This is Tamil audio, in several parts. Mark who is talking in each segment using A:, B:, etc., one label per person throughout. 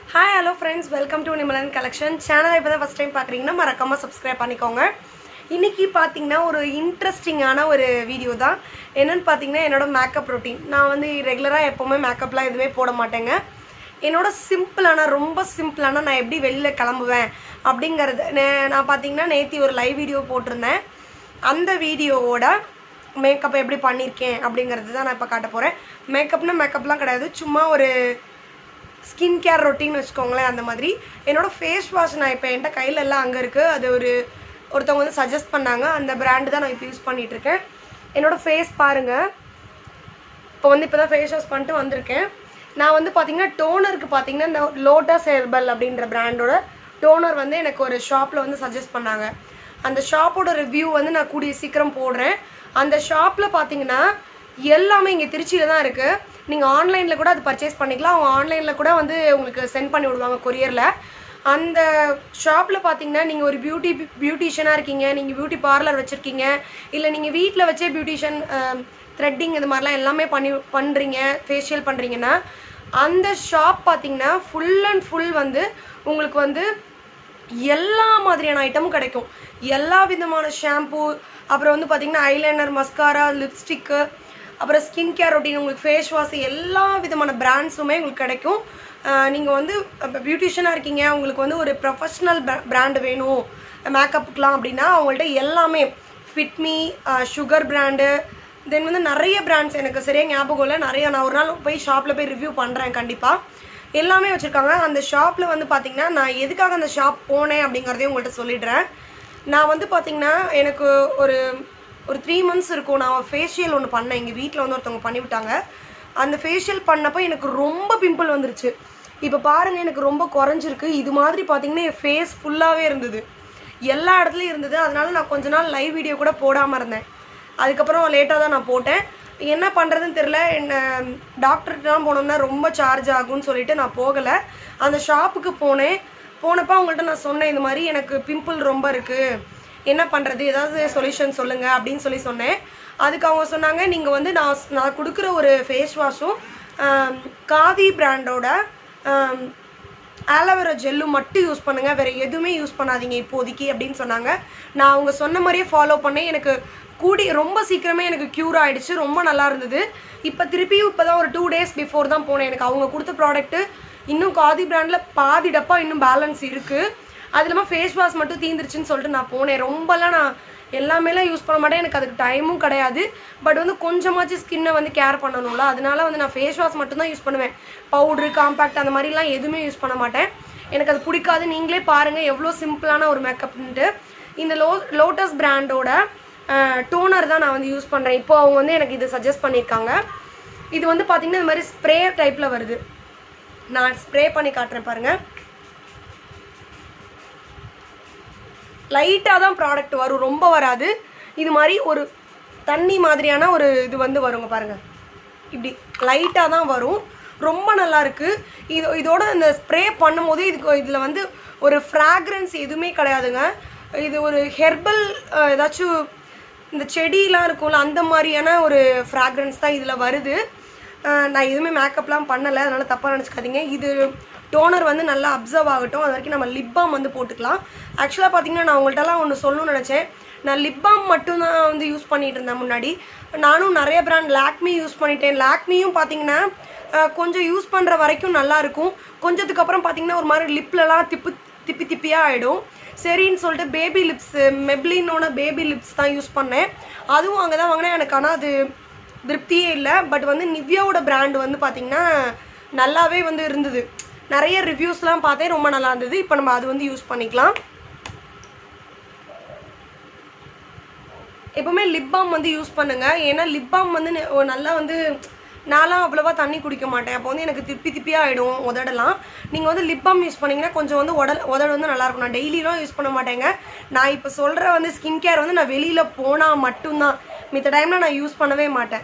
A: hi hello friends welcome to Nimalan collection சேனலை இப்போ தான் ஃபஸ்ட் டைம் பார்க்குறீங்கன்னா மறக்காமல் சப்ஸ்கிரைப் பண்ணிக்கோங்க இன்றைக்கி பார்த்தீங்கன்னா ஒரு இன்ட்ரெஸ்டிங்கான ஒரு வீடியோ தான் என்னென்னு பார்த்தீங்கன்னா என்னோட மேக்கப் ரொட்டீன் நான் வந்து ரெகுலராக எப்போவுமே மேக்கப்லாம் எதுவுமே போட மாட்டேங்க என்னோட சிம்பிளான ரொம்ப சிம்பிளான நான் எப்படி வெளியில் கிளம்புவேன் அப்படிங்கிறது நே- நான் பார்த்தீங்கன்னா நேத்தி ஒரு லைவ் வீடியோ போட்டிருந்தேன் அந்த வீடியோவோட மேக்கப் எப்படி பண்ணியிருக்கேன் அப்படிங்கிறது தான் நான் இப்போ காட்ட போகிறேன் மேக்கப்னா மேக்கப்லாம் கிடையாது சும்மா ஒரு ஸ்கின் கேர் ரொட்டீன் வச்சுக்கோங்களேன் அந்த மாதிரி என்னோட ஃபேஸ் வாஷ் நான் இப்போ என்கிட்ட கையில எல்லாம் அங்கே இருக்குது அது ஒரு ஒருத்தவங்க வந்து சஜஸ்ட் பண்ணாங்க அந்த பிராண்டு தான் நான் இப்போ யூஸ் பண்ணிட்டு இருக்கேன் என்னோட ஃபேஸ் பாருங்கள் இப்போ வந்து இப்போ தான் ஃபேஸ் வாஷ் பண்ணிட்டு வந்திருக்கேன் நான் வந்து பார்த்தீங்கன்னா டோனருக்கு பார்த்தீங்கன்னா இந்த லோட்டஸ் ஹெர்பல் அப்படின்ற பிராண்டோட டோனர் வந்து எனக்கு ஒரு ஷாப்பில் வந்து சஜஸ்ட் பண்ணாங்க அந்த ஷாப்போட ரிவ்யூ வந்து நான் கூடிய சீக்கிரம் போடுறேன் அந்த ஷாப்பில் பார்த்தீங்கன்னா எல்லாமே இங்கே திருச்சியில் தான் இருக்குது நீங்கள் ஆன்லைனில் கூட அது பர்ச்சேஸ் பண்ணிக்கலாம் அவங்க ஆன்லைனில் கூட வந்து உங்களுக்கு சென்ட் பண்ணி விடுவாங்க கொரியரில் அந்த ஷாப்பில் பார்த்தீங்கன்னா நீங்கள் ஒரு பியூட்டி பியூட்டிஷியனாக இருக்கீங்க நீங்கள் பியூட்டி பார்லர் வச்சுருக்கீங்க இல்லை நீங்கள் வீட்டில் வச்சே பியூட்டிஷியன் த்ரெட்டிங் இது மாதிரிலாம் எல்லாமே பண்ணி பண்ணுறீங்க ஃபேஷியல் பண்ணுறீங்கன்னா அந்த ஷாப் பார்த்தீங்கன்னா ஃபுல் அண்ட் ஃபுல் வந்து உங்களுக்கு வந்து எல்லா மாதிரியான ஐட்டமும் கிடைக்கும் எல்லா விதமான ஷாம்பூ அப்புறம் வந்து பார்த்தீங்கன்னா ஐலைனர் மஸ்காரா லிப்ஸ்டிக்கு அப்புறம் ஸ்கின் கேர் ரொட்டீன் உங்களுக்கு ஃபேஸ் வாஷ் எல்லா விதமான பிராண்ட்ஸுமே உங்களுக்கு கிடைக்கும் நீங்கள் வந்து பியூட்டிஷியனாக இருக்கீங்க உங்களுக்கு வந்து ஒரு ப்ரொஃபஷ்னல் பிராண்டு வேணும் மேக்கப்புக்கெலாம் அப்படின்னா அவங்கள்ட்ட எல்லாமே ஃபிட்மி சுகர் பிராண்டு தென் வந்து நிறைய பிராண்ட்ஸ் எனக்கு சரியாக ஞாபகம் இல்லை நிறைய நான் ஒரு நாள் போய் ஷாப்பில் போய் ரிவ்யூ பண்ணுறேன் கண்டிப்பாக எல்லாமே வச்சுருக்காங்க அந்த ஷாப்பில் வந்து பார்த்தீங்கன்னா நான் எதுக்காக அந்த ஷாப் போனேன் அப்படிங்கிறதையும் உங்கள்கிட்ட சொல்லிடுறேன் நான் வந்து பார்த்தீங்கன்னா எனக்கு ஒரு ஒரு த்ரீ மந்த்ஸ் இருக்கும் நான் ஃபேஷியல் ஒன்று பண்ணேன் எங்கள் வீட்டில் வந்து ஒருத்தவங்க பண்ணி விட்டாங்க அந்த ஃபேஷியல் பண்ணப்போ எனக்கு ரொம்ப பிம்பிள் வந்துருச்சு இப்போ பாருங்கள் எனக்கு ரொம்ப குறைஞ்சிருக்கு இது மாதிரி பார்த்தீங்கன்னா என் ஃபேஸ் ஃபுல்லாகவே இருந்தது எல்லா இடத்துலையும் இருந்தது அதனால நான் கொஞ்ச நாள் லைவ் வீடியோ கூட போடாமல் இருந்தேன் அதுக்கப்புறம் லேட்டாக தான் நான் போட்டேன் என்ன பண்ணுறதுன்னு தெரில என்ன டாக்டர்கிட்டலாம் போனோம்னா ரொம்ப சார்ஜ் ஆகும்னு சொல்லிட்டு நான் போகலை அந்த ஷாப்புக்கு போனேன் போனப்போ அவங்கள்ட்ட நான் சொன்னேன் இந்த மாதிரி எனக்கு பிம்பிள் ரொம்ப இருக்குது என்ன பண்ணுறது ஏதாவது சொல்யூஷன் சொல்லுங்கள் அப்படின்னு சொல்லி சொன்னேன் அதுக்கு அவங்க சொன்னாங்க நீங்கள் வந்து நான் நான் கொடுக்குற ஒரு ஃபேஸ் வாஷும் காதி பிராண்டோட ஆலோவேரா ஜெல்லு மட்டும் யூஸ் பண்ணுங்கள் வேறு எதுவுமே யூஸ் பண்ணாதீங்க இப்போதைக்கு அப்படின்னு சொன்னாங்க நான் அவங்க சொன்ன மாதிரியே ஃபாலோ பண்ணேன் எனக்கு கூடி ரொம்ப சீக்கிரமே எனக்கு க்யூர் ஆயிடுச்சு ரொம்ப நல்லா இருந்தது இப்போ திருப்பியும் இப்போ தான் ஒரு டூ டேஸ் பிஃபோர் தான் போனேன் எனக்கு அவங்க கொடுத்த ப்ராடக்ட்டு இன்னும் காதி பிராண்டில் பாதி டப்பா இன்னும் பேலன்ஸ் இருக்குது அது இல்லாமல் ஃபேஸ் வாஷ் மட்டும் தீந்துருச்சுன்னு சொல்லிட்டு நான் போனேன் ரொம்பலாம் நான் எல்லாமேலாம் யூஸ் பண்ண மாட்டேன் எனக்கு அதுக்கு டைமும் கிடையாது பட் வந்து கொஞ்சமாச்சும் ஸ்கின்னை வந்து கேர் பண்ணணும்ல அதனால வந்து நான் ஃபேஸ் வாஷ் மட்டும்தான் யூஸ் பண்ணுவேன் பவுட்ரு காம்பேக்ட் அந்த மாதிரிலாம் எதுவுமே யூஸ் பண்ண மாட்டேன் எனக்கு அது பிடிக்காது நீங்களே பாருங்கள் எவ்வளோ சிம்பிளான ஒரு மேக்கப்ன்ட்டு இந்த லோ லோட்டஸ் பிராண்டோட டோனர் தான் நான் வந்து யூஸ் பண்ணுறேன் இப்போ அவங்க வந்து எனக்கு இது சஜஸ்ட் பண்ணியிருக்காங்க இது வந்து பார்த்தீங்கன்னா இந்த மாதிரி ஸ்ப்ரே டைப்பில் வருது நான் ஸ்ப்ரே பண்ணி காட்டுறேன் பாருங்கள் லைட்டாக தான் ப்ராடக்ட் வரும் ரொம்ப வராது இது மாதிரி ஒரு தண்ணி மாதிரியான ஒரு இது வந்து வருங்க பாருங்க இப்படி லைட்டாக தான் வரும் ரொம்ப நல்லா இருக்கு இது இதோட இந்த ஸ்ப்ரே பண்ணும்போது இதுக்கு இதில் வந்து ஒரு ஃப்ராக்ரன்ஸ் எதுவுமே கிடையாதுங்க இது ஒரு ஹெர்பல் ஏதாச்சும் இந்த செடியெலாம் இருக்கும்ல அந்த மாதிரியான ஒரு ஃப்ராக்ரன்ஸ் தான் இதில் வருது அஹ் நான் எதுவுமே மேக்கப்லாம் பண்ணலை அதனால் தப்பாக நினச்சிக்காதீங்க இது டோனர் வந்து நல்லா அப்சர்வ் ஆகட்டும் அது வரைக்கும் நம்ம லிப் பாம் வந்து போட்டுக்கலாம் ஆக்சுவலாக பார்த்தீங்கன்னா நான் உங்கள்கிட்டலாம் ஒன்று சொல்லணும்னு நினச்சேன் நான் லிப் பாம் மட்டும்தான் வந்து யூஸ் பண்ணிட்டு இருந்தேன் முன்னாடி நானும் நிறைய பிராண்ட் லாக்மி யூஸ் பண்ணிட்டேன் லாக்மியும் பார்த்தீங்கன்னா அஹ் கொஞ்சம் யூஸ் பண்ணுற வரைக்கும் நல்லா இருக்கும் கொஞ்சத்துக்கு அப்புறம் பார்த்தீங்கன்னா ஒரு மாதிரி லிப்லலாம் திப்பு திப்பி திப்பியாக ஆகிடும் சரின்னு சொல்லிட்டு பேபி லிப்ஸ் மெப்ளினோட பேபி லிப்ஸ் தான் யூஸ் பண்ணேன் அதுவும் அங்கே தான் வாங்கினேன் எனக்கு ஆனால் அது திருப்தியே இல்லை பட் வந்து நிவ்யாவோட பிராண்ட் வந்து பார்த்தீங்கன்னா நல்லாவே வந்து இருந்தது நிறைய ரிவ்யூஸ்லாம் பார்த்தேன் ரொம்ப நல்லா இருந்தது இப்போ நம்ம அது வந்து யூஸ் பண்ணிக்கலாம் எப்பவுமே லிப் பாம் வந்து யூஸ் பண்ணுங்க ஏன்னா லிப் பாம் வந்து நெ- ஒரு நல்லா வந்து நான்லாம் அவ்வளோவா தண்ணி குடிக்க மாட்டேன் அப்போ வந்து எனக்கு திப்பி திப்பியாக ஆகிடும் உதடலாம் நீங்கள் வந்து லிப் பாம் யூஸ் பண்ணீங்கன்னா கொஞ்சம் வந்து உடல் உதடு வந்து நல்லா இருக்கும் நான் டெய்லிலாம் யூஸ் பண்ண மாட்டேங்க நான் இப்போ சொல்கிற வந்து ஸ்கின் கேர் வந்து நான் வெளியில் போனால் மட்டும்தான் மித்த டைமில் நான் யூஸ் பண்ணவே மாட்டேன்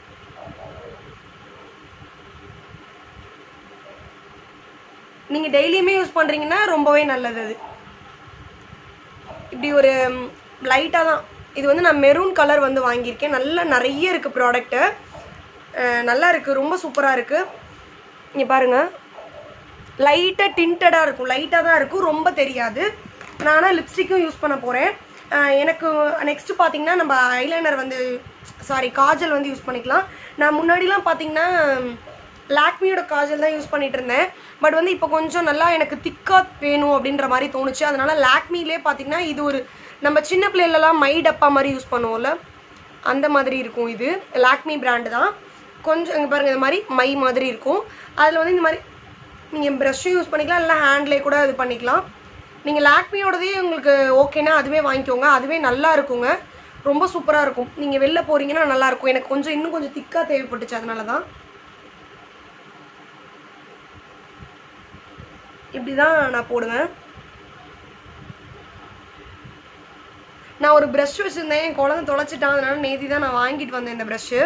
A: நீங்கள் டெய்லியுமே யூஸ் பண்ணுறீங்கன்னா ரொம்பவே நல்லது அது இப்படி ஒரு லைட்டாக தான் இது வந்து நான் மெரூன் கலர் வந்து வாங்கியிருக்கேன் நல்லா நிறைய இருக்குது ப்ராடக்ட்டு நல்லா இருக்குது ரொம்ப சூப்பராக இருக்குது இங்கே பாருங்கள் லைட்டாக டிண்டடாக இருக்கும் லைட்டாக தான் இருக்கும் ரொம்ப தெரியாது நான் ஆனால் லிப்ஸ்டிக்கும் யூஸ் பண்ண போகிறேன் எனக்கு நெக்ஸ்ட் பார்த்தீங்கன்னா நம்ம ஐலைனர் வந்து சாரி காஜல் வந்து யூஸ் பண்ணிக்கலாம் நான் முன்னாடிலாம் பார்த்தீங்கன்னா லாக்மியோட காஜல் தான் யூஸ் பண்ணிட்டு இருந்தேன் பட் வந்து இப்போ கொஞ்சம் நல்லா எனக்கு திக்காக வேணும் அப்படின்ற மாதிரி தோணுச்சு அதனால லாக்மிலே பார்த்தீங்கன்னா இது ஒரு நம்ம சின்ன பிள்ளைகளெல்லாம் மை டப்பா மாதிரி யூஸ் பண்ணுவோம்ல அந்த மாதிரி இருக்கும் இது லாக்மி பிராண்டு தான் கொஞ்சம் இங்கே பாருங்கள் இந்த மாதிரி மை மாதிரி இருக்கும் அதில் வந்து இந்த மாதிரி நீங்கள் ப்ரஷ்ஷும் யூஸ் பண்ணிக்கலாம் இல்லை ஹேண்ட்லேயே கூட இது பண்ணிக்கலாம் நீங்கள் லாக்மியோடதே உங்களுக்கு ஓகேனா அதுவே வாங்கிக்கோங்க அதுவே நல்லா இருக்குங்க ரொம்ப சூப்பராக இருக்கும் நீங்கள் வெளில போகிறீங்கன்னா நல்லா இருக்கும் எனக்கு கொஞ்சம் இன்னும் கொஞ்சம் திக்காக தேவைப்பட்டுச்சு அதனால தான் இப்படி தான் நான் போடுவேன் நான் ஒரு ப்ரஷ் வச்சுருந்தேன் என் குழந்தை தொலைச்சிட்டான் அதனால நேத்தி தான் நான் வாங்கிட்டு வந்தேன் இந்த ப்ரஷ்ஷு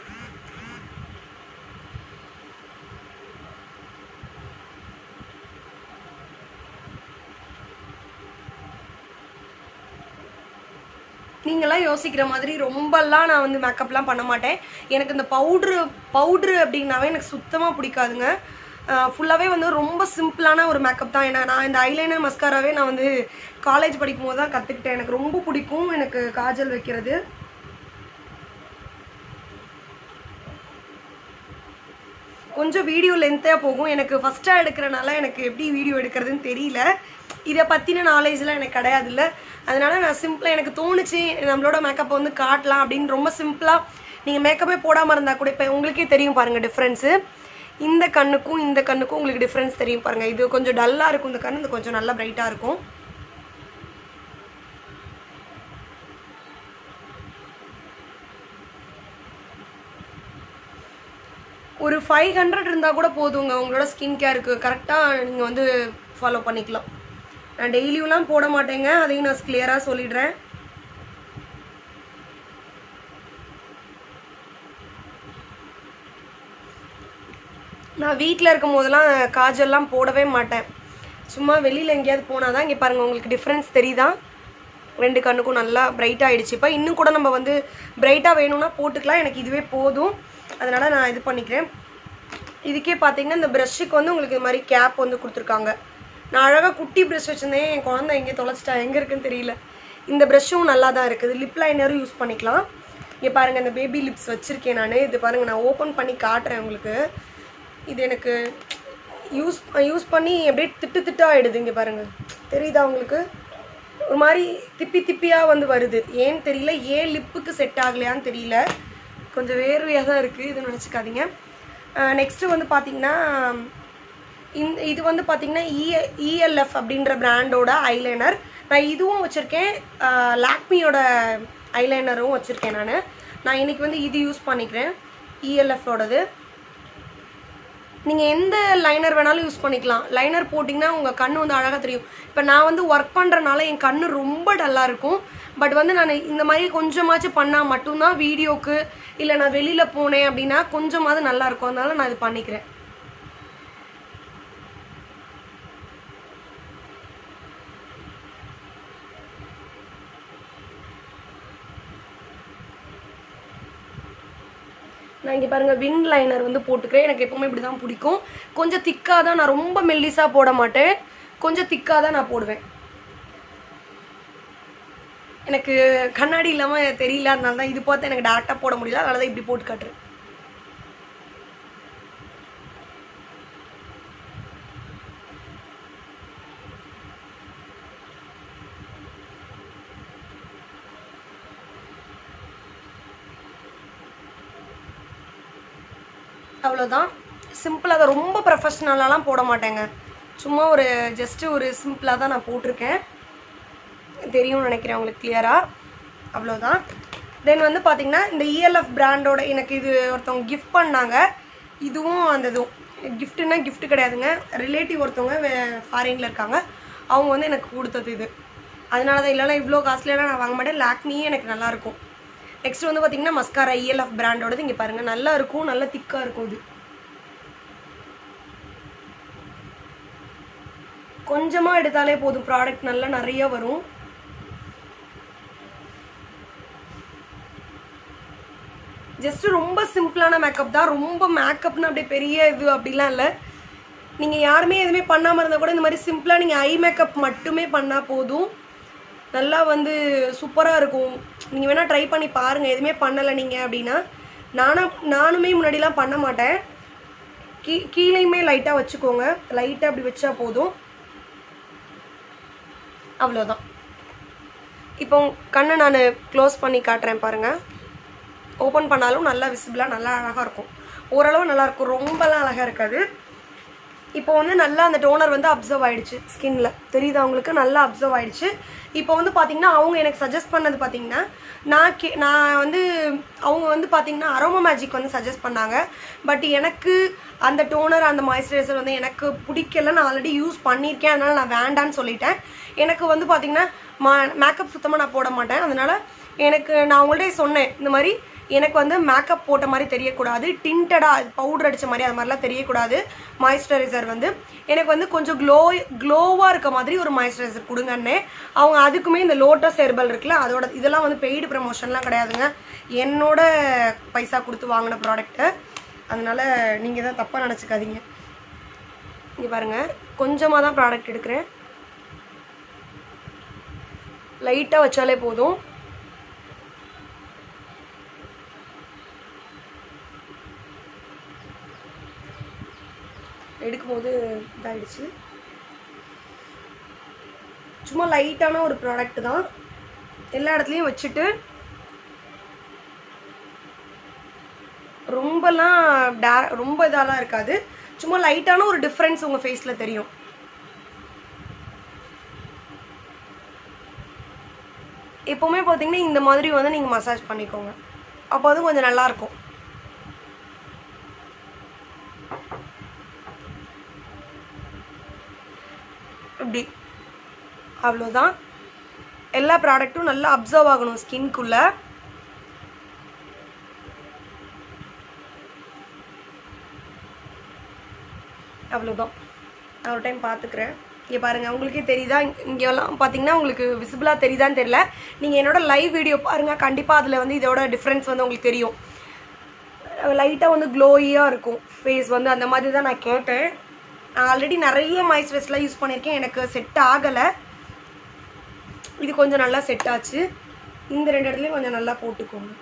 A: நீங்களாம் யோசிக்கிற மாதிரி ரொம்பலாம் நான் வந்து மேக்கப்லாம் பண்ண மாட்டேன் எனக்கு இந்த பவுட்ரு பவுட்ரு அப்படின்னாவே எனக்கு சுத்தமாக பிடிக்காதுங்க ஃபுல்லாகவே வந்து ரொம்ப சிம்பிளான ஒரு மேக்கப் தான் ஏன்னா நான் இந்த ஐலைனர் மஸ்காராவே நான் வந்து காலேஜ் படிக்கும் போது தான் கற்றுக்கிட்டேன் எனக்கு ரொம்ப பிடிக்கும் எனக்கு காஜல் வைக்கிறது கொஞ்சம் வீடியோ லென்த்தாக போகும் எனக்கு ஃபஸ்ட்டாக எடுக்கிறனால எனக்கு எப்படி வீடியோ எடுக்கிறதுன்னு தெரியல இதை பற்றின நாலேஜ்லாம் எனக்கு கிடையாதுல்ல அதனால நான் சிம்பிளாக எனக்கு தோணுச்சு நம்மளோட மேக்கப்பை வந்து காட்டலாம் அப்படின்னு ரொம்ப சிம்பிளாக நீங்கள் மேக்கப்பே போடாமல் இருந்தால் கூட இப்போ உங்களுக்கே தெரியும் பாருங்கள் டிஃப்ரென்ஸு இந்த கண்ணுக்கும் இந்த கண்ணுக்கும் உங்களுக்கு டிஃப்ரென்ஸ் தெரியும் பாருங்கள் இது கொஞ்சம் டல்லாக இருக்கும் இந்த கண்ணு இது கொஞ்சம் நல்லா பிரைட்டாக இருக்கும் ஒரு ஃபைவ் ஹண்ட்ரட் இருந்தால் கூட போதுங்க உங்களோட ஸ்கின் கேருக்கு கரெக்டாக நீங்கள் வந்து ஃபாலோ பண்ணிக்கலாம் நான் டெய்லியும்லாம் போட மாட்டேங்க அதையும் நான் கிளியராக சொல்லிடுறேன் நான் வீட்டில் இருக்கும் போதெல்லாம் காஜல்லாம் போடவே மாட்டேன் சும்மா வெளியில் எங்கேயாவது போனால் தான் இங்கே பாருங்கள் உங்களுக்கு டிஃப்ரென்ஸ் தெரியுதா ரெண்டு கண்ணுக்கும் நல்லா பிரைட் ஆயிடுச்சு இப்போ இன்னும் கூட நம்ம வந்து பிரைட்டாக வேணும்னா போட்டுக்கலாம் எனக்கு இதுவே போதும் அதனால் நான் இது பண்ணிக்கிறேன் இதுக்கே பார்த்தீங்கன்னா இந்த ப்ரஷ்ஷுக்கு வந்து உங்களுக்கு இது மாதிரி கேப் வந்து கொடுத்துருக்காங்க நான் அழகாக குட்டி ப்ரஷ் வச்சுருந்தேன் என் குழந்தை எங்கே தொலைச்சிட்டா எங்கே இருக்குன்னு தெரியல இந்த ப்ரஷ்ஷும் நல்லா தான் இருக்குது லிப் லைனரும் யூஸ் பண்ணிக்கலாம் இங்கே பாருங்கள் இந்த பேபி லிப்ஸ் வச்சுருக்கேன் நான் இது பாருங்கள் நான் ஓப்பன் பண்ணி காட்டுறேன் உங்களுக்கு இது எனக்கு யூஸ் யூஸ் பண்ணி அப்படியே திட்டு திட்டாக ஆயிடுது இங்கே பாருங்கள் தெரியுதா உங்களுக்கு ஒரு மாதிரி திப்பி திப்பியாக வந்து வருது ஏன்னு தெரியல ஏன் லிப்புக்கு செட் ஆகலையான்னு தெரியல கொஞ்சம் வேர்வையாக தான் இருக்குது இது நினச்சிக்காதீங்க நெக்ஸ்ட்டு வந்து பார்த்தீங்கன்னா இந்த இது வந்து பார்த்தீங்கன்னா இ இஎல்எஃப் அப்படின்ற பிராண்டோட ஐலைனர் நான் இதுவும் வச்சுருக்கேன் லாக்மியோட ஐலைனரும் வச்சுருக்கேன் நான் நான் இன்னைக்கு வந்து இது யூஸ் பண்ணிக்கிறேன் இஎல்எஃபோடது நீங்கள் எந்த லைனர் வேணாலும் யூஸ் பண்ணிக்கலாம் லைனர் போட்டிங்கன்னா உங்கள் கண்ணு வந்து அழகாக தெரியும் இப்போ நான் வந்து ஒர்க் பண்ணுறனால என் கண்ணு ரொம்ப டல்லாக இருக்கும் பட் வந்து நான் இந்த மாதிரி கொஞ்சமாச்சும் பண்ணால் மட்டும்தான் வீடியோக்கு இல்லை நான் வெளியில் போனேன் அப்படின்னா கொஞ்சமாவது நல்லா இருக்கும் அதனால நான் இது பண்ணிக்கிறேன் நான் இங்கே பாருங்கள் விங் லைனர் வந்து போட்டுக்கிறேன் எனக்கு எப்பவுமே இப்படி தான் பிடிக்கும் கொஞ்சம் திக்காக தான் நான் ரொம்ப மெல்லிஸாக போட மாட்டேன் கொஞ்சம் திக்காக தான் நான் போடுவேன் எனக்கு கண்ணாடி இல்லாமல் தெரியல அதனால தான் இது பார்த்து எனக்கு டேரெக்டாக போட முடியல அதனால தான் இப்படி போட்டு காட்டுறேன் அவ்வளோதான் சிம்பிளாக தான் ரொம்ப ப்ரொஃபஷ்னலாலாம் போட மாட்டேங்க சும்மா ஒரு ஜஸ்ட்டு ஒரு சிம்பிளாக தான் நான் போட்டிருக்கேன் தெரியும்னு நினைக்கிறேன் உங்களுக்கு கிளியராக அவ்வளோதான் தென் வந்து பார்த்தீங்கன்னா இந்த இஎல்எஃப் பிராண்டோட எனக்கு இது ஒருத்தவங்க கிஃப்ட் பண்ணாங்க இதுவும் அந்த இதுவும் கிஃப்ட்டுன்னா gift கிடையாதுங்க ரிலேட்டிவ் ஒருத்தவங்க ஃபாரினில் இருக்காங்க அவங்க வந்து எனக்கு கொடுத்தது இது அதனால தான் இல்லைனா இவ்வளோ காஸ்ட்லியெல்லாம் நான் வாங்க மாட்டேன் லாக்மியே எனக்கு நல்லாயிருக்கும் நெக்ஸ்ட் வந்து பார்த்தீங்கன்னா மஸ்காரா இஎல்எஃப் பிராண்டோடது இங்கே பாருங்கள் நல்லா இருக்கும் நல்லா திக்காக இருக்கும் இது கொஞ்சமாக எடுத்தாலே போதும் ப்ராடக்ட் நல்லா நிறைய வரும் ஜஸ்ட் ரொம்ப சிம்பிளான மேக்கப் தான் ரொம்ப மேக்கப்னு அப்படியே பெரிய இது அப்படிலாம் இல்லை நீங்கள் யாருமே எதுவுமே பண்ணாமல் இருந்தால் கூட இந்த மாதிரி சிம்பிளாக நீங்கள் ஐ மேக்கப் மட்டுமே பண்ணால் போதும் நல்லா வந்து சூப்பராக இருக்கும் நீங்கள் வேணால் ட்ரை பண்ணி பாருங்கள் எதுவுமே பண்ணலை நீங்கள் அப்படின்னா நானும் நானுமே முன்னாடிலாம் பண்ண மாட்டேன் கீ கீழேயுமே லைட்டாக வச்சுக்கோங்க லைட்டாக அப்படி வச்சா போதும் அவ்வளோதான் இப்போ கண்ணை நான் க்ளோஸ் பண்ணி காட்டுறேன் பாருங்கள் ஓப்பன் பண்ணாலும் நல்லா விசிபிளாக நல்லா அழகாக இருக்கும் ஓரளவு நல்லா இருக்கும் ரொம்பலாம் அழகாக இருக்காது இப்போ வந்து நல்லா அந்த டோனர் வந்து அப்சர்வ் ஆயிடுச்சு ஸ்கின்ல தெரியுதா உங்களுக்கு நல்லா அப்சர்வ் ஆயிடுச்சு இப்போ வந்து பார்த்தீங்கன்னா அவங்க எனக்கு சஜஸ்ட் பண்ணது பார்த்தீங்கன்னா நான் கே நான் வந்து அவங்க வந்து பார்த்தீங்கன்னா அரோமா மேஜிக் வந்து சஜஸ்ட் பண்ணாங்க பட் எனக்கு அந்த டோனர் அந்த மாய்ஸ்சரைசர் வந்து எனக்கு பிடிக்கல நான் ஆல்ரெடி யூஸ் பண்ணியிருக்கேன் அதனால நான் வேண்டான்னு சொல்லிட்டேன் எனக்கு வந்து பார்த்தீங்கன்னா மா மேக்கப் சுத்தமாக நான் போட மாட்டேன் அதனால எனக்கு நான் அவங்கள்ட்ட சொன்னேன் இந்த மாதிரி எனக்கு வந்து மேக்கப் போட்ட மாதிரி தெரியக்கூடாது டிண்டடாக பவுடர் அடித்த மாதிரி அது மாதிரிலாம் தெரியக்கூடாது மாய்ஸ்சரைசர் வந்து எனக்கு வந்து கொஞ்சம் க்ளோ க்ளோவாக இருக்க மாதிரி ஒரு மாய்ஸ்சரைசர் கொடுங்கன்னே அவங்க அதுக்குமே இந்த லோட்டஸ் ஹெர்பல் இருக்குல்ல அதோட இதெல்லாம் வந்து பெய்டு ப்ரமோஷன்லாம் கிடையாதுங்க என்னோட பைசா கொடுத்து வாங்கின ப்ராடக்ட்டு அதனால் நீங்கள் தான் தப்பாக நினச்சிக்காதீங்க இங்கே பாருங்கள் கொஞ்சமாக தான் ப்ராடக்ட் எடுக்கிறேன் லைட்டாக வச்சாலே போதும் எடுக்கும்போது இதாயிடுச்சு சும்மா லைட்டான ஒரு ப்ராடக்ட் தான் எல்லா இடத்துலையும் வச்சுட்டு ரொம்பலாம் டே ரொம்ப இதெல்லாம் இருக்காது சும்மா லைட்டான ஒரு டிஃப்ரென்ஸ் உங்கள் ஃபேஸில் தெரியும் எப்போவுமே பார்த்தீங்கன்னா இந்த மாதிரி வந்து நீங்கள் மசாஜ் பண்ணிக்கோங்க அப்போ வந்து கொஞ்சம் நல்லாயிருக்கும் இப்படி அவ்வளோதான் எல்லா ப்ராடக்ட்டும் நல்லா அப்சர்வ் ஆகணும் ஸ்கின்குள்ளே அவ்வளோதான் நான் ஒரு டைம் பார்த்துக்கிறேன் இங்கே பாருங்கள் உங்களுக்கே தெரியுதா இங்கெல்லாம் பார்த்தீங்கன்னா உங்களுக்கு விசிபிளாக தெரியுதான்னு தெரியல நீங்கள் என்னோட லைவ் வீடியோ பாருங்கள் கண்டிப்பாக அதில் வந்து இதோட டிஃப்ரென்ஸ் வந்து உங்களுக்கு தெரியும் லைட்டாக வந்து க்ளோயியாக இருக்கும் ஃபேஸ் வந்து அந்த மாதிரி தான் நான் கேட்டேன் நான் ஆல்ரெடி நிறைய மாய்ஸ்சரைஸ்லாம் யூஸ் பண்ணியிருக்கேன் எனக்கு செட் ஆகலை இது கொஞ்சம் நல்லா செட் ஆச்சு இந்த ரெண்டு இடத்துலையும் கொஞ்சம் நல்லா போட்டுக்கோங்க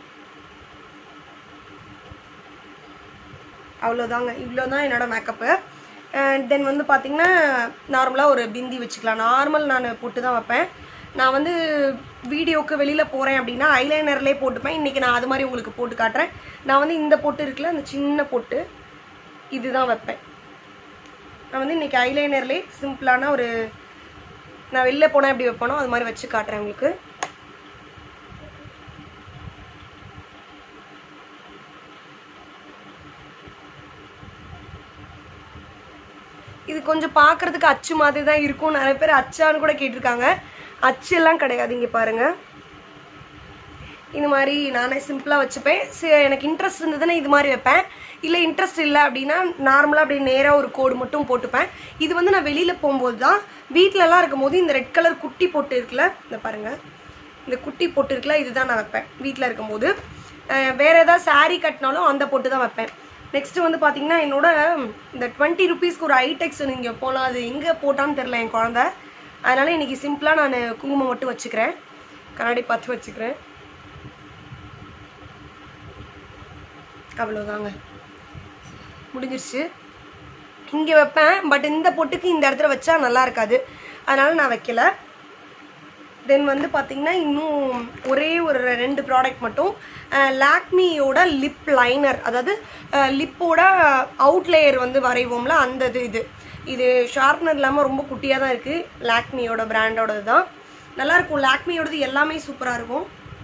A: அவ்வளோதாங்க இவ்வளோ தான் என்னோடய மேக்கப்பு தென் வந்து பார்த்திங்கன்னா நார்மலாக ஒரு பிந்தி வச்சுக்கலாம் நார்மல் நான் போட்டு தான் வைப்பேன் நான் வந்து வீடியோக்கு வெளியில் போகிறேன் அப்படின்னா ஐலைனர்லேயே போட்டுப்பேன் இன்றைக்கி நான் அது மாதிரி உங்களுக்கு போட்டு காட்டுறேன் நான் வந்து இந்த பொட்டு இருக்குல்ல அந்த சின்ன பொட்டு இதுதான் வைப்பேன் நான் வந்து இன்றைக்கி ஐலைனர்லேயே சிம்பிளான ஒரு நான் வெளில போனால் எப்படி வைப்பேனோ அது மாதிரி வச்சு காட்டுறேன் உங்களுக்கு இது கொஞ்சம் பார்க்கறதுக்கு அச்சு மாதிரி தான் இருக்கும் நிறைய பேர் அச்சான்னு கூட கேட்டிருக்காங்க அச்சு எல்லாம் கிடையாது இங்கே பாருங்க இந்த மாதிரி நானே சிம்பிளாக வச்சுப்பேன் சரி எனக்கு இன்ட்ரெஸ்ட் இருந்ததுன்னா இது மாதிரி வைப்பேன் இல்லை இன்ட்ரெஸ்ட் இல்லை அப்படின்னா நார்மலாக அப்படி நேராக ஒரு கோடு மட்டும் போட்டுப்பேன் இது வந்து நான் வெளியில் போகும்போது தான் வீட்டிலலாம் இருக்கும்போது இந்த ரெட் கலர் குட்டி பொட்டு இருக்குல்ல இந்த பாருங்கள் இந்த குட்டி பொட்டு இருக்குல்ல இதுதான் நான் வைப்பேன் வீட்டில் இருக்கும்போது அஹ் வேற ஏதாவது saree கட்டினாலும் அந்த பொட்டு தான் வைப்பேன் நெக்ஸ்ட் வந்து பார்த்தீங்கன்னா என்னோட இந்த டுவெண்ட்டி ருபீஸ்க்கு ஒரு ஐடெக்ஸ் நீங்கள் போகலாம் அது எங்கே போட்டான்னு தெரில என் குழந்த அதனால இன்னைக்கு சிம்பிளாக நான் குங்குமம் மட்டும் வச்சுக்கிறேன் கண்ணாடி பார்த்து வச்சுக்கிறேன் அவ்வளோதாங்க முடிஞ்சிருச்சு இங்கே வைப்பேன் பட் இந்த பொட்டுக்கு இந்த இடத்துல வச்சா நல்லா இருக்காது அதனால நான் வைக்கல தென் வந்து பார்த்தீங்கன்னா இன்னும் ஒரே ஒரு ரெண்டு ப்ராடக்ட் மட்டும் லாக்மியோட லிப் லைனர் அதாவது லிப்போட அவுட்லேயர் வந்து வரைவோம்ல அந்த இது இது இது ஷார்ப்னர் இல்லாமல் ரொம்ப குட்டியாக தான் இருக்குது லாக்மியோட பிராண்டோடது தான் நல்லாயிருக்கும் லாக்மியோடது எல்லாமே சூப்பராக இருக்கும்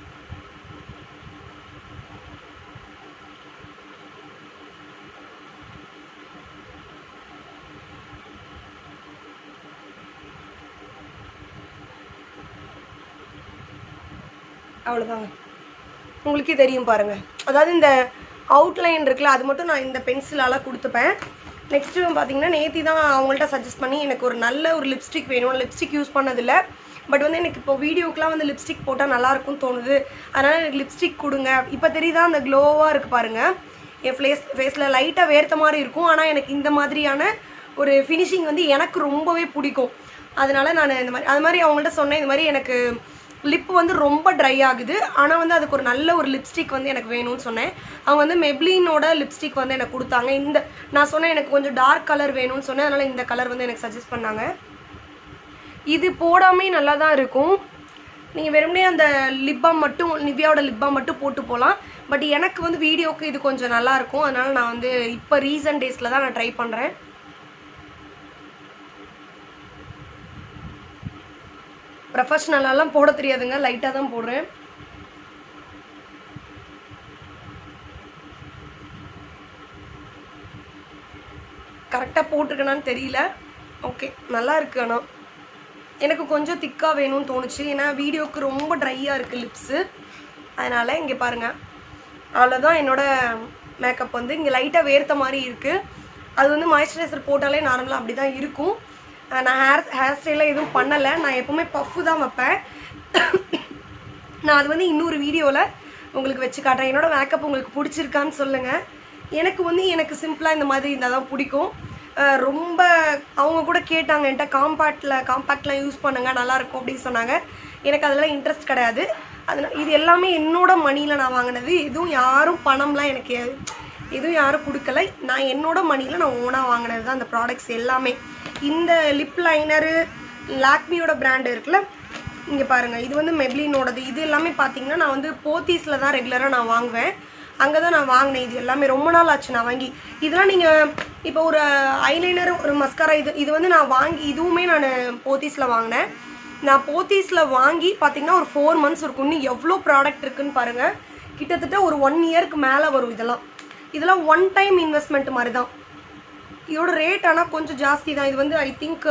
A: அவ்வளோதாங்க உங்களுக்கே தெரியும் பாருங்க அதாவது இந்த அவுட்லைன் இருக்குல்ல அது மட்டும் நான் இந்த பென்சிலால் கொடுத்துப்பேன் நெக்ஸ்ட்டு பார்த்தீங்கன்னா நேத்தி தான் அவங்கள்ட்ட சஜஸ்ட் பண்ணி எனக்கு ஒரு நல்ல ஒரு லிப்ஸ்டிக் வேணும் லிப்ஸ்டிக் யூஸ் பண்ணதில்லை பட் வந்து எனக்கு இப்போ வீடியோக்கெலாம் வந்து லிப்ஸ்டிக் போட்டால் நல்லா இருக்கும்னு தோணுது அதனால் எனக்கு லிப்ஸ்டிக் கொடுங்க இப்போ தெரியுதா அந்த க்ளோவாக இருக்குது பாருங்கள் என் ஃபேஸ் ஃபேஸில் லைட்டாக வேர்த்த மாதிரி இருக்கும் ஆனால் எனக்கு இந்த மாதிரியான ஒரு ஃபினிஷிங் வந்து எனக்கு ரொம்பவே பிடிக்கும் அதனால நான் இந்த மாதிரி அது மாதிரி அவங்கள்ட்ட சொன்னேன் இந்த மாதிரி எனக்கு லிப் வந்து ரொம்ப ட்ரை ஆகுது ஆனால் வந்து அதுக்கு ஒரு நல்ல ஒரு லிப்ஸ்டிக் வந்து எனக்கு வேணும்னு சொன்னேன் அவங்க வந்து மெப்ளினோட லிப்ஸ்டிக் வந்து எனக்கு கொடுத்தாங்க இந்த நான் சொன்னேன் எனக்கு கொஞ்சம் டார்க் கலர் வேணும்னு சொன்னேன் அதனால் இந்த கலர் வந்து எனக்கு சஜஸ்ட் பண்ணாங்க இது போடாமே நல்லா தான் இருக்கும் நீங்கள் வெறுமனே அந்த லிப்பாம் மட்டும் நிவ்யாவோட லிப்பாம் மட்டும் போட்டு போகலாம் பட் எனக்கு வந்து வீடியோக்கு இது கொஞ்சம் நல்லா இருக்கும் அதனால நான் வந்து இப்போ ரீசன்ட் டேஸில் தான் நான் ட்ரை பண்ணுறேன் ப்ரொஃபஷ்னலாலாம் போட தெரியாதுங்க லைட்டாக தான் போடுறேன் கரெக்டாக போட்டிருக்கேனான்னு தெரியல ஓகே நல்லா இருக்கு ஆனால் எனக்கு கொஞ்சம் திக்காக வேணும்னு தோணுச்சு ஏன்னா வீடியோக்கு ரொம்ப ட்ரையாக இருக்குது லிப்ஸு அதனால் இங்கே பாருங்கள் அவ்வளோதான் என்னோட மேக்கப் வந்து இங்கே லைட்டாக வேர்த்த மாதிரி இருக்குது அது வந்து மாய்ஸ்சரைசர் போட்டாலே நார்மலாக அப்படி தான் இருக்கும் அஹ் நான் ஹேர் ஹேர் ஸ்டைலாம் எதுவும் பண்ணலை நான் எப்போவுமே பஃப்பு தான் வைப்பேன் நான் அது வந்து இன்னொரு வீடியோவில் உங்களுக்கு வச்சு காட்டுறேன் என்னோட மேக்கப் உங்களுக்கு பிடிச்சிருக்கான்னு சொல்லுங்கள் எனக்கு வந்து எனக்கு சிம்பிளாக இந்த மாதிரி இருந்தால் தான் பிடிக்கும் அஹ் ரொம்ப அவங்க கூட கேட்டாங்க என்கிட்ட காம்பேக்டில் காம்பேக்ட்லாம் யூஸ் பண்ணுங்க நல்லாயிருக்கும் அப்படின்னு சொன்னாங்க எனக்கு அதெல்லாம் இன்ட்ரெஸ்ட் கிடையாது அதனால் இது எல்லாமே என்னோட மணியில் நான் வாங்கினது எதுவும் யாரும் பணம்லாம் எனக்கு எதுவும் யாரும் கொடுக்கல நான் என்னோட மணியில் நான் ஓனாக வாங்கினது தான் அந்த ப்ராடக்ட்ஸ் எல்லாமே இந்த லிப் லைனரு லாக்மியோட பிராண்ட் இருக்குல்ல இங்கே பாருங்கள் இது வந்து மெப்ளினோடது இது எல்லாமே பார்த்தீங்கன்னா நான் வந்து போத்தீஸில் தான் ரெகுலராக நான் வாங்குவேன் அங்கே தான் நான் வாங்கினேன் இது எல்லாமே ரொம்ப நாள் ஆச்சு நான் வாங்கி இதெல்லாம் நீங்கள் இப்போ ஒரு ஐலைனர் ஒரு மஸ்காரா இது இது வந்து நான் வாங்கி இதுவுமே நான் போத்தீஸில் வாங்கினேன் நான் போத்தீஸில் வாங்கி பார்த்தீங்கன்னா ஒரு ஃபோர் மந்த்ஸ் இருக்கும் இன்னும் எவ்வளோ ப்ராடக்ட் இருக்குன்னு பாருங்கள் கிட்டத்தட்ட ஒரு ஒன் இயர்க்கு மேலே வரும் இதெல்லாம் இதெல்லாம் ஒன் டைம் இன்வெஸ்ட்மெண்ட் மாதிரி தான் இதோட ரேட் ஆனால் கொஞ்சம் ஜாஸ்தி தான் இது வந்து ஐ திங்க்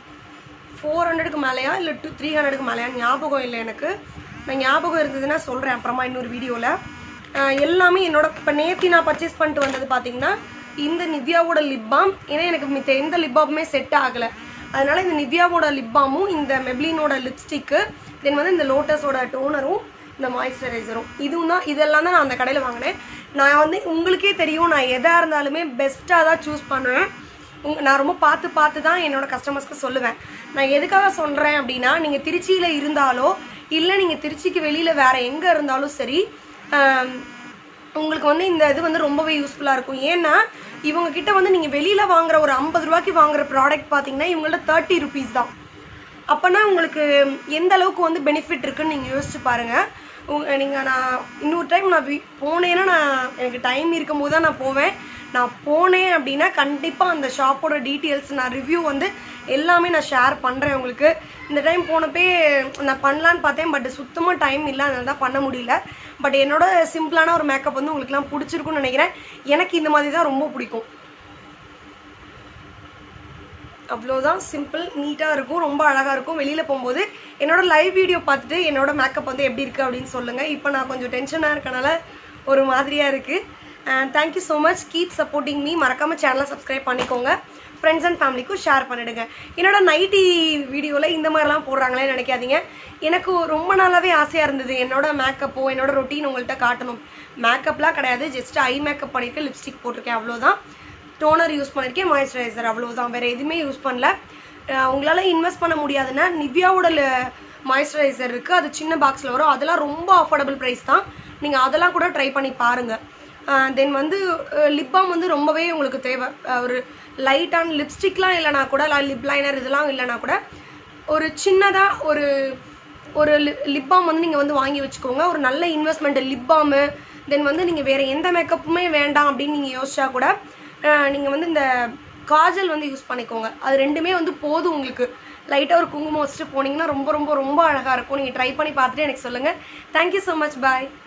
A: ஃபோர் ஹண்ட்ரடுக்கு மேலேயா இல்லை டூ த்ரீ ஹண்ட்ரடுக்கு மேலேயா ஞாபகம் இல்லை எனக்கு நான் ஞாபகம் இருந்ததுன்னா சொல்கிறேன் அப்புறமா இன்னொரு வீடியோவில் எல்லாமே என்னோட இப்போ நேத்தி நான் பர்ச்சேஸ் பண்ணிட்டு வந்தது பார்த்தீங்கன்னா இந்த நிவ்யாவோட லிப் பாம் ஏன்னா எனக்கு மித்த எந்த லிப் பாமுமே செட் ஆகலை அதனால இந்த நிவ்யாவோட லிப் பாமும் இந்த மெப்ளினோட லிப்ஸ்டிக்கு தென் வந்து இந்த லோட்டஸோட டோனரும் இந்த மாய்ஸ்சரைசரும் இதுவும் தான் இதெல்லாம் தான் நான் அந்த கடையில் வாங்கினேன் நான் வந்து உங்களுக்கே தெரியும் நான் எதாக இருந்தாலுமே பெஸ்ட்டாக தான் சூஸ் பண்ணுவேன் உங்க நான் ரொம்ப பார்த்து பார்த்து தான் என்னோட கஸ்டமர்ஸ்க்கு சொல்லுவேன் நான் எதுக்காக சொல்கிறேன் அப்படின்னா நீங்கள் திருச்சியில் இருந்தாலோ இல்லை நீங்கள் திருச்சிக்கு வெளியில் வேறு எங்கே இருந்தாலும் சரி ஆம், உங்களுக்கு வந்து இந்த இது வந்து ரொம்பவே யூஸ்ஃபுல்லாக இருக்கும் ஏன்னா இவங்க கிட்ட வந்து நீங்கள் வெளியில் வாங்குற ஒரு ஐம்பது ரூபாய்க்கு வாங்குற ப்ராடக்ட் பார்த்தீங்கன்னா இவங்கள்ட்ட தேர்ட்டி ருபீஸ் தான் அப்போனா உங்களுக்கு எந்த அளவுக்கு வந்து பெனிஃபிட் இருக்குன்னு நீங்கள் யோசிச்சு பாருங்கள் உங்க நீங்கள் நான் இன்னொரு டைம் நான் வீ போனேன்னா நான் எனக்கு டைம் இருக்கும்போது தான் நான் போவேன் நான் போனேன் அப்படின்னா கண்டிப்பாக அந்த ஷாப்போட டீட்டெயில்ஸ் நான் ரிவ்யூ வந்து எல்லாமே நான் ஷேர் பண்ணுறேன் உங்களுக்கு இந்த டைம் போனப்பே நான் பண்ணலான்னு பார்த்தேன் பட் சுத்தமாக டைம் இல்லை அதனால தான் பண்ண முடியல பட் என்னோட சிம்பிளான ஒரு மேக்கப் வந்து உங்களுக்குலாம் பிடிச்சிருக்குன்னு நினைக்கிறேன் எனக்கு இந்த மாதிரி தான் ரொம்ப பிடிக்கும் அவ்வளோதான் சிம்பிள் நீட்டாக இருக்கும் ரொம்ப அழகாக இருக்கும் வெளியில் போகும்போது என்னோட லைவ் வீடியோ பார்த்துட்டு என்னோட மேக்கப் வந்து எப்படி இருக்குது அப்படின்னு சொல்லுங்கள் இப்போ நான் கொஞ்சம் டென்ஷனாக இருக்கனால ஒரு மாதிரியாக இருக்குது thank you so much keep supporting me மறக்காமல் சேனலை சப்ஸ்கிரைப் பண்ணிக்கோங்க ஃப்ரெண்ட்ஸ் அண்ட் ஃபேமிலிக்கும் ஷேர் பண்ணிடுங்க என்னோட நைட்டி வீடியோவில் இந்த மாதிரிலாம் போடுறாங்களே நினைக்காதீங்க எனக்கு ரொம்ப நாளாகவே ஆசையாக இருந்தது என்னோட மேக்கப்போ என்னோட ரொட்டீன் உங்கள்கிட்ட காட்டணும் மேக்கப்லாம் கிடையாது ஜஸ்ட் ஐ மேக்கப் பண்ணியிருக்கேன் லிப்ஸ்டிக் போட்டிருக்கேன் அவ்வளோதான் டோனர் யூஸ் பண்ணியிருக்கேன் மாய்ஸ்சரைசர் அவ்வளோதான் வேறு எதுவுமே யூஸ் பண்ணல அஹ் உங்களால் இன்வெஸ்ட் பண்ண முடியாதுன்னா நிவ்யாவோட மாய்ஸ்சரைசர் இருக்குது அது சின்ன பாக்ஸில் வரும் அதெல்லாம் ரொம்ப அஃபோர்டபுள் ப்ரைஸ் தான் நீங்கள் அதெல்லாம் கூட ட்ரை பண்ணி பாருங்கள் தென் வந்து லிப் பாம் வந்து ரொம்பவே உங்களுக்கு தேவை அஹ் ஒரு லைட்டான லிப்ஸ்டிக்லாம் இல்லைனா கூட லிப் லைனர் இதெல்லாம் இல்லைனா கூட ஒரு சின்னதாக ஒரு ஒரு லிப் பாம் வந்து நீங்கள் வந்து வாங்கி வச்சுக்கோங்க ஒரு நல்ல இன்வெஸ்ட்மெண்ட் லிப் பாமு தென் வந்து நீங்கள் வேறு எந்த மேக்கப்புமே வேண்டாம் அப்படின்னு நீங்கள் யோசிச்சா கூட நீங்கள் வந்து இந்த காஜல் வந்து யூஸ் பண்ணிக்கோங்க அது ரெண்டுமே வந்து போதும் உங்களுக்கு லைட்டாக ஒரு குங்குமம் வச்சுட்டு போனீங்கன்னா ரொம்ப ரொம்ப ரொம்ப அழகாக இருக்கும் நீங்கள் ட்ரை பண்ணி பார்த்துட்டு எனக்கு சொல்லுங்கள் தேங்க்யூ ஸோ மச் பாய்